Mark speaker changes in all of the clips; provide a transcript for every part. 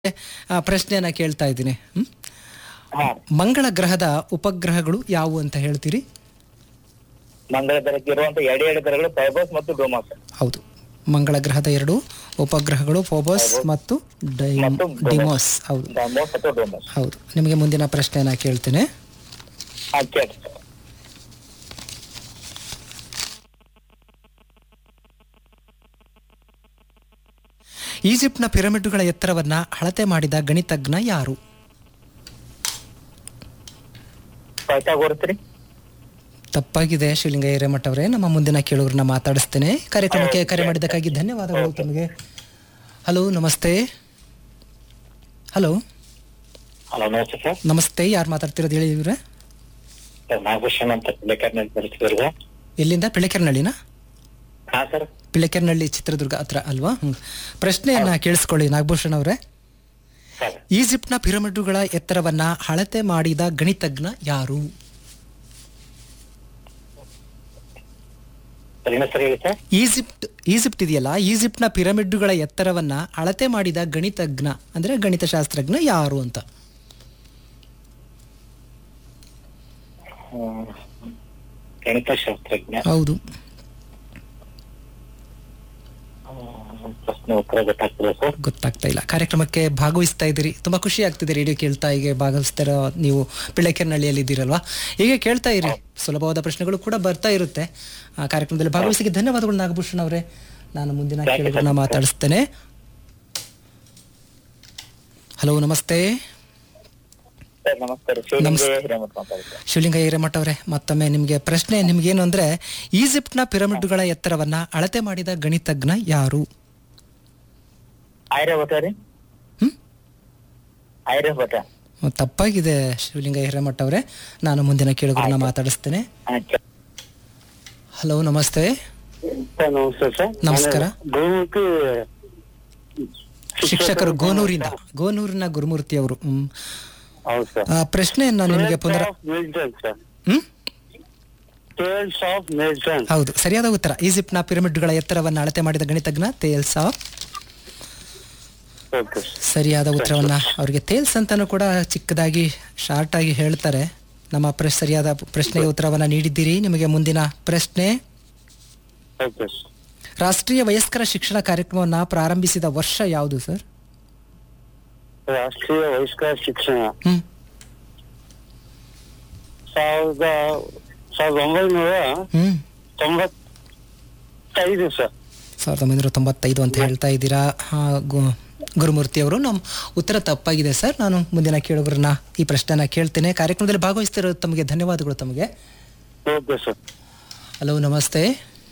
Speaker 1: ಆ, ಪ್ರಶ್ನೆಯನ್ನ ಕೇಳ್ತಾ ಇದ್ದೀನಿ ಹ್ಮ್?
Speaker 2: ಹಾ
Speaker 1: ಮಂಗಳ ಗ್ರಹದ ಉಪಗ್ರಹಗಳು ಯಾವುವು ಅಂತ ಹೇಳ್ತೀರಿ
Speaker 2: ಮಂಗಳ ಗ್ರಹಕ್ಕೆ ಇರುವಂತ ಎಡೆ ಎಡೆ ಗ್ರಹಗಳು ಫೈಬರ್ಸ್ ಮತ್ತು ಡೋಮಾಸ್
Speaker 1: ಹೌದು ಮಂಗಳ ಗ್ರಹದ ಎರಡು ಉಪಗ್ರಹಗಳು ಫೋಬೋಸ್ ಮತ್ತು ಡೈ-
Speaker 2: ಮತ್ತು
Speaker 1: ಡಿಮೋಸ್ ಹೌದು
Speaker 2: ಡಾಮೋಸ್ ಅಥವಾ ಡೋಮಾಸ್
Speaker 1: ಹೌದು ನಿಮಗೆ ಮುಂದಿನ ಪ್ರಶ್ನೆಯನ್ನ ಕೇಳ್ತೇನೆ
Speaker 2: ಹಾ ಕೇಳಿ
Speaker 1: ಈಜಿಪ್ಟ್ನ ಪಿರಮಿಡ್ಗಳ ಎತ್ತರವನ್ನ ಅಳತೆ ಮಾಡಿದ ಗಣಿತಜ್ಞ ಯಾರು
Speaker 2: ಪೈಥಾಗೋರಸ್ ರೀ
Speaker 1: ತಪ್ಪಾಗಿದೆ ಶಿವಲಿಂಗ ಹಿರೇಮಠ ಅವರೇ ನಮ್ಮ ಮುಂದಿನ ಕೇಳುಗರನ್ನ ಮಾತಾಡಿಸ್ತೇನೆ ಕಾರ್ಯಕ್ರಮಕ್ಕೆ ಕರೆ ಮಾಡಿದ್ದಕ್ಕಾಗಿ ಧನ್ಯವಾದಗಳು ತಮಗೆ ಹಲೋ ನಮಸ್ತೆ ಹಲೋ
Speaker 2: ಹಲೋ ನಮಸ್ತೆ ಸರ್
Speaker 1: ನಮಸ್ತೆ ಯಾರು ಮಾತಾಡ್ತಿರೋದು ಹೇಳಿ ಇವ್ರೆ
Speaker 2: ಸರ್ ನಾಗಭೂಷಣ್ ಅಂತ ಬೇಕಾರ್ನಲ್ಲಿ ಬರ್ತಿದ್ರು
Speaker 1: ಎಲ್ಲಿಂದ ಪಿಳಕೆರ್ನಳ್ಳಿನ
Speaker 2: ಹಾ ಸರ್
Speaker 1: ಪಿಳಕೆರ್ನಳ್ಳಿ ಚಿತ್ರದುರ್ಗ ಹತ್ರ ಅಲ್ವಾ ಹ್ಮ್. ಪ್ರಶ್ನೆಯನ್ನ ಕೇಳಿಸ್ಕೊಳ್ಳಿ ನಾಗಭೂಷಣ್ ಅವರೇ
Speaker 2: ಸರ್
Speaker 1: ಈಜಿಪ್ಟ್ನ ಪಿರಮಿಡ್ಗಳ ಎತ್ತರವನ್ನ ಅಳತೆ ಮಾಡಿದ ಗಣಿತಜ್ಞ ಯಾರು
Speaker 2: ಸರ್ ಇನ್ನೊಂದ್ ಸರಿ ಹೇಳಿ ಸರ್
Speaker 1: ಈಜಿಪ್ಟ್ ಈಜಿಪ್ಟ್ ಇದೆಯಲ್ಲ ಈಜಿಪ್ಟ್ನ ಪಿರಮಿಡ್ಗಳ ಎತ್ತರವನ್ನ ಅಳತೆ ಮಾಡಿದ ಗಣಿತಜ್ಞ ಅಂದ್ರೆ ಗಣಿತಶಾಸ್ತ್ರಜ್ಞ ಯಾರು ಅಂತ
Speaker 2: ಹ್ಮ್. ಗಣಿತಶಾಸ್ತ್ರಜ್ಞ
Speaker 1: ಹೌದು
Speaker 2: ಹ್ಮ್, ಪ್ರಶ್ನೆ ಉತ್ತರ ಗೊತ್ತಾಗ್ತದೆ ಸರ್
Speaker 1: ಗೊತ್ತಾಗ್ತಾ ಇಲ್ಲ ಕಾರ್ಯಕ್ರಮಕ್ಕೆ ಭಾಗವಹಿಸ್ತಾ ಇದ್ದೀರಿ ತುಂಬಾ ಖುಷಿ ಆಗ್ತಿದೆ ರೇಡಿಯೋ ಕೇಳ್ತಾ ಹೀಗೆ ಭಾಗವಹಿಸ್ತಾರ ನೀವು ಪಿಳ್ಳೆಕೆರ್ನಳ್ಳಿಯಲ್ಲಿ ಇದ್ದೀರಲ್ವಾ ಹೀಗೆ ಕೇಳ್ತಾ ಇರಿ ಸುಲಭವಾದ ಪ್ರಶ್ನೆಗಳು ಕೂಡ ಬರ್ತಾ ಇರುತ್ತೆ ಆ ಕಾರ್ಯಕ್ರಮದಲ್ಲಿ ಭಾಗವಹಿಸಿಗೆ ಧನ್ಯವಾದಗಳು ನಾಗಭೂಷಣ್ ಅವರೇ ನಾನು ಮುಂದಿನ
Speaker 2: Thank you,
Speaker 1: ಕೇಳುಗರನ್ನ
Speaker 2: sir.
Speaker 1: ಮಾತಾಡಿಸ್ತೇನೆ ಹಲೋ ನಮಸ್ತೆ
Speaker 2: ಸರ್ ನಮಸ್ಕಾರ ಶಿವಲಿಂಗ ಹಿರೇಮಠ ಮಾತಾಡ್ತಾರೆ
Speaker 1: ಶಿವಲಿಂಗ ಹಿರೇಮಠ ಅವರೇ ಮತ್ತೊಮ್ಮೆ ನಿಮಗೆ ಪ್ರಶ್ನೆ ನಿಮ್ಗೇನು ಅಂದ್ರೆ ಈಜಿಪ್ಟ್ನ ಪಿರಮಿಡ್ಗಳ ಎತ್ತರವನ್ನ ಅಳತೆ ಮಾಡಿದ ಗಣಿತಜ್ಞ ಯಾರು
Speaker 2: ಆರ್ಯಭಟ ರೀ
Speaker 1: ಹ್ಮ್
Speaker 2: ಆರ್ಯಭಟ
Speaker 1: ತಪ್ಪಾಗಿದೆ ಶಿವಲಿಂಗ ಹಿರೇಮಠ ಅವರೇ ನಾನು ಮುಂದಿನ ಕೇಳುಗರನ್ನ ಮಾತಾಡಿಸ್ತೇನೆ
Speaker 2: ಹಾ ಕೇಳಿ
Speaker 1: ಹಲೋ ನಮಸ್ತೆ
Speaker 2: ಸರ್ ನಮಸ್ತೆ ಸರ್
Speaker 1: ನಮಸ್ಕಾರ.
Speaker 2: ಗೋಮುಖಿ
Speaker 1: ಶಿಕ್ಷಕರು ಗೋನೂರಿಂದ ಗೋನೂರಿನ ಗುರುಮೂರ್ತಿ ಅವರು ಹ್ಮ್.
Speaker 2: ಹೌದು ಸರ್
Speaker 1: ಆ, ಪ್ರಶ್ನೆಯನ್ನ ನಿಮಗೆ ಪುನರ
Speaker 2: Milton sir
Speaker 1: hmm
Speaker 2: tales of Milton
Speaker 1: ಹೌದು ಸರಿಯಾದ ಉತ್ತರ ಈಜಿಪ್ಟ್ನ ಪಿರಮಿಡ್ಗಳ ಎತ್ತರವನ್ನ ಅಳತೆ ಮಾಡಿದ ಗಣಿತಜ್ಞ ತೇಲ್ಸ್ ಆಫ್
Speaker 2: ಓಕೆ
Speaker 1: ಸರಿಯಾದ ಉತ್ತರವನ್ನ ಅವರಿಗೆ ತೇಲ್ಸ್ ಅಂತಾನು ಕೂಡ ಚಿಕ್ಕದಾಗಿ ಶಾರ್ಟ್ ಆಗಿ ಹೇಳ್ತಾರೆ ನಮ್ಮ ಪ್ರ ಸರಿಯಾದ ಪ್ರಶ್ನೆಗೆ ಉತ್ತರವನ್ನ ನೀಡಿದ್ದೀರಿ ನಿಮಗೆ ಮುಂದಿನ ಪ್ರಶ್ನೆ
Speaker 2: ಓಕೆ
Speaker 1: ರಾಷ್ಟ್ರೀಯ ವಯಸ್ಕರ ಶಿಕ್ಷಣ ಕಾರ್ಯಕ್ರಮವನ್ನ ಪ್ರಾರಂಭಿಸಿದ ವರ್ಷ ಯಾವುದು ಸರ್
Speaker 2: ರಾಷ್ಟ್ರೀಯ ವಯಸ್ಕರ ಶಿಕ್ಷಣ
Speaker 1: ಹ್ಮ್
Speaker 2: ಸಾವಿರದ ಸಾವಿರದ ಒಂಬೈನೂರ
Speaker 1: ಹ್ಮ್
Speaker 2: ತೊಂಬತ್ತೈದು ಸರ್
Speaker 1: ಸಾವಿರದ ಒಂಬೈನೂರ ತೊಂಬತ್ತೈದು ಅಂತ ಹೇಳ್ತಾ ಇದ್ದೀರಾ ಹಾ, ಗು- ಗುರುಮೂರ್ತಿ ಅವರು ನಮ್ಮ ಉತ್ತರ ತಪ್ಪಾಗಿದೆ ಸರ್ ನಾನು ಮುಂದಿನ ಕೇಳುಗರನ್ನ ಈ ಪ್ರಶ್ನೆನ ಕೇಳ್ತೇನೆ ಕಾರ್ಯಕ್ರಮದಲ್ಲಿ ಭಾಗವಹಿಸ್ತಿರೋ ತಮಗೆ ಧನ್ಯವಾದಗಳು ತಮಗೆ
Speaker 2: ಓಕೆ ಸರ್
Speaker 1: ಹಲೋ ನಮಸ್ತೆ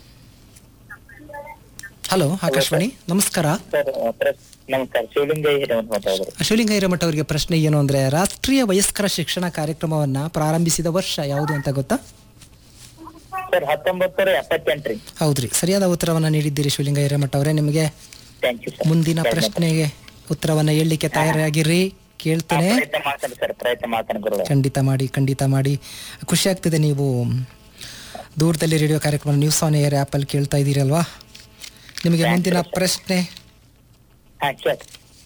Speaker 1: ಹಲೋ ಆಕಾಶವಾಣಿ ನಮಸ್ಕಾರ
Speaker 2: ಸರ್ ನಮಸ್ಕಾರ ಶಿವಲಿಂಗ ಹಿರೇಮಠ ಮಾತಾಡಿದ್ರು
Speaker 1: ಶಿವಲಿಂಗ ಹಿರೇಮಠ ಅವರಿಗೆ ಪ್ರಶ್ನೆ ಏನು ಅಂದ್ರೆ ರಾಷ್ಟ್ರೀಯ ವಯಸ್ಕರ ಶಿಕ್ಷಣ ಕಾರ್ಯಕ್ರಮವನ್ನ ಪ್ರಾರಂಭಿಸಿದ ವರ್ಷ ಯಾವುದು ಅಂತ ಗೊತ್ತಾ
Speaker 2: ಸರ್ ಹತ್ತೊಂಬತ್ತರ ಎಪ್ಪತ್ತೆಂಟು ರೀ
Speaker 1: ಹೌದ್ರಿ ಸರಿಯಾದ ಉತ್ತರವನ್ನ ನೀಡಿದ್ದೀರಿ ಶಿವಲಿಂಗ ಹಿರೇಮಠ ಅವರೇ ನಿಮಗೆ
Speaker 2: ಥ್ಯಾಂಕ್ ಯು ಸರ್
Speaker 1: ಮುಂದಿನ ಪ್ರಶ್ನೆಗೆ ಉತ್ತರವನ್ನ ಹೇಳಲಿಕ್ಕೆ ತಯಾರಾಗಿರ್ರಿ ಕೇಳ್ತೇನೆ
Speaker 2: ಪ್ರಯತ್ನ ಮಾಡ್ತಾನೆ ಸರ್ ಪ್ರಯತ್ನ ಮಾಡ್ತಾನೆ ಗುರುಗಳೇ
Speaker 1: ಖಂಡಿತ ಮಾಡಿ ಖಂಡಿತ ಮಾಡಿ ಖುಷಿ ಆಗ್ತಿದೆ ನೀವು ದೂರದಲ್ಲಿ ರೇಡಿಯೋ ಕಾರ್ಯಕ್ರಮ ನ್ಯೂಸ್ ಆನ್ ಏರ್ ಆ್ಯಪಲ್ಲಿ ಕೇಳ್ತಾ ಇದ್ದೀರಲ್ವಾ ನಿಮಗೆ ಮುಂದಿನ ಪ್ರಶ್ನೆ
Speaker 2: ಹಾ ಕೇಳಿ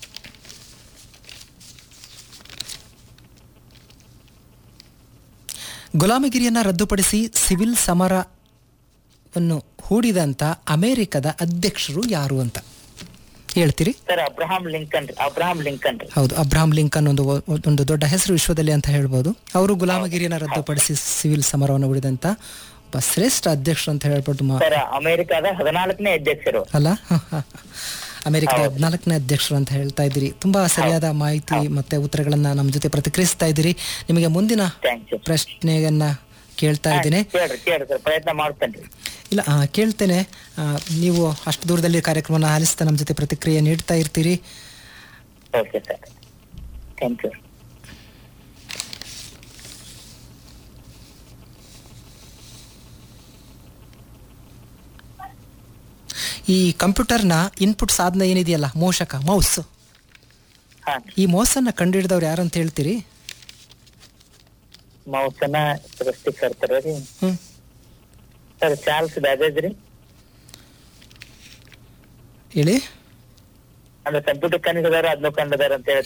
Speaker 1: ಗುಲಾಮಗಿರಿಯನ್ನ ರದ್ದುಪಡಿಸಿ ಸಿವಿಲ್ ಸಮರವನ್ನು ಹೂಡಿದಂತ ಅಮೆರಿಕದ ಅಧ್ಯಕ್ಷರು ಯಾರು ಅಂತ ಹೇಳ್ತೀರಿ
Speaker 2: ಸರ್ ಅಬ್ರಹಾಂ ಲಿಂಕನ್ ರೀ ಅಬ್ರಹಾಂ ಲಿಂಕನ್ ರೀ
Speaker 1: ಹೌದು ಅಬ್ರಾಹಂ ಲಿಂಕನ್ ಒಂದು ಒಂದು ದೊಡ್ಡ ಹೆಸರು ವಿಶ್ವದಲ್ಲಿ ಅಂತ ಹೇಳ್ಬೋದು ಅವರು ಗುಲಾಮಗಿರಿಯನ್ನ ರದ್ದುಪಡಿಸಿ ಸಿವಿಲ್ ಸಮರವನ್ನು ಹೂಡಿದಂತ ಒಬ್ಬ ಶ್ರೇಷ್ಠ ಅಧ್ಯಕ್ಷರು ಅಂತ ಹೇಳ್ಬಿಟ್ಟು ಮಾ-
Speaker 2: ಸರ್ ಅಮೆರಿಕಾದ ಹದಿನಾಲ್ಕನೇ ಅಧ್ಯಕ್ಷರು
Speaker 1: ಅಲ್ಲ ಅಮೆರಿಕದ ಹದಿನಾಲ್ಕನೇ ಅಧ್ಯಕ್ಷರು ಅಂತ ಹೇಳ್ತಾ ಇದ್ದೀರಿ ತುಂಬಾ ಸರಿಯಾದ ಮಾಹಿತಿ ಮತ್ತೆ ಉತ್ತರಗಳನ್ನ ನಮ್ಮ ಜೊತೆ ಪ್ರತಿಕ್ರಿಯಿಸ್ತಾ ಇದ್ದೀರಿ ನಿಮಗೆ ಮುಂದಿನ
Speaker 2: ಥ್ಯಾಂಕ್ ಯು
Speaker 1: ಪ್ರಶ್ನೆಯನ್ನ ಕೇಳ್ತಾ ಇದ್ದೇನೆ
Speaker 2: ಕೇಳ್ರಿ ಕೇಳ್ರಿ ಸರ್ ಪ್ರಯತ್ನ ಮಾಡ್ತೇನೆ ರೀ
Speaker 1: ಇಲ್ಲ ಆ, ಕೇಳ್ತೇನೆ ಆ, ನೀವು ಅಷ್ಟು ದೂರದಲ್ಲಿ ಕಾರ್ಯಕ್ರಮನ ಆಲಿಸ್ತಾ ನಮ್ಮ ಜೊತೆ ಪ್ರತಿಕ್ರಿಯೆ ನೀಡ್ತಾ ಇರ್ತೀರಿ
Speaker 2: ಓಕೆ ಸರ್ ಥ್ಯಾಂಕ್ ಯು
Speaker 1: ಈ ಕಂಪ್ಯೂಟರ್ನ ಇನ್ಪುಟ್ ಸಾಧನ ಏನಿದೆಯಲ್ಲ ಮೋಷಕ ಮೌಸ್
Speaker 2: ಹಾ
Speaker 1: ಈ ಮೌಸನ್ನ ಕಂಡುಹಿಡಿದವ್ರು ಯಾರು ಅಂತ ಹೇಳ್ತೀರಿ
Speaker 2: ಮೌಸನ ಸೃಷ್ಟಿಕರ್ತಾರ ರೀ
Speaker 1: ಹ್ಮ್
Speaker 2: ಸರ್ ಚಾರ್ಲ್ಸ್ ಬ್ಯಾಬೇಜ್ ರೀ
Speaker 1: ಹೇಳಿ
Speaker 2: ಅಂದ್ರೆ ಕಂಪ್ಯೂಟರ್ ಕಂಡಿದ್ದಾರೆ ಅದನ್ನು ಕಂಡಿದ್ದಾರೆ ಅಂತ ಹೇಳಿ